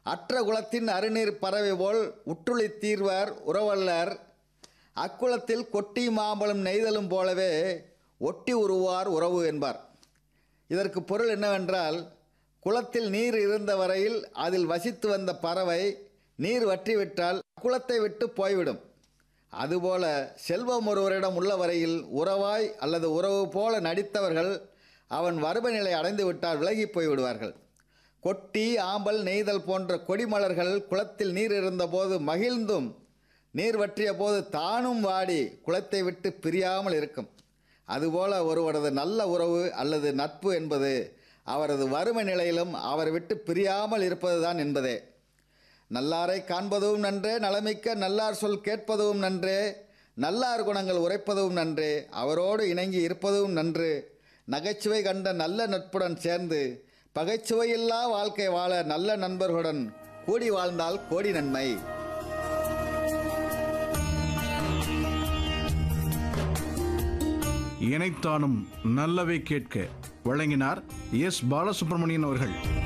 அற்ற குலத்தின் அருநீர் பறவை போல் உற்றுளி தீர்வர் உறவல்லர் அக்குலத்தில் கொட்டி மாம்பழம் நெய்தலும் போலவே ஒட்டி உருவார் உறவு என்பார் இதற்கு பொருள் என்னவென்றால் குளத்தில் நீர் இருந்த வரையில் அதில் வசித்து வந்த பறவை நீர் வற்றிவிட்டால் குளத்தை விட்டு போய்விடும் அதுபோல செல்வம் ஒருவரிடம் உள்ள வரையில் உறவாய் அல்லது உறவு போல நடித்தவர்கள் அவன் வறுமை நிலை அடைந்து விட்டால் விலகி போய்விடுவார்கள் கொட்டி ஆம்பல் நெய்தல் போன்ற கொடிமலர்கள் குளத்தில் நீர் இருந்தபோது மகிழ்ந்தும் நீர் வற்றிய போது தானும் வாடி குளத்தை விட்டு பிரியாமல் இருக்கும் அதுபோல ஒருவரது நல்ல உறவு அல்லது நட்பு என்பது அவரது வறுமை நிலையிலும் அவர் விட்டு பிரியாமல் இருப்பதுதான் என்பதே நல்லாரை காண்பதும் நன்றே நலமிக்க நல்லார் சொல் கேட்பதும் நன்றே நல்லார் குணங்கள் உரைப்பதும் நன்றே அவரோடு இணங்கி இருப்பதும் நன்று நகைச்சுவை கண்ட நல்ல நட்புடன் சேர்ந்து பகைச்சுவையில்லா வாழ்க்கை வாழ நல்ல நண்பர்களுடன் கூடி வாழ்ந்தால் கோடி நன்மை இணைத்தானும் நல்லவை கேட்க வழங்கினார் எஸ் பாலசுப்ரமணியன் அவர்கள்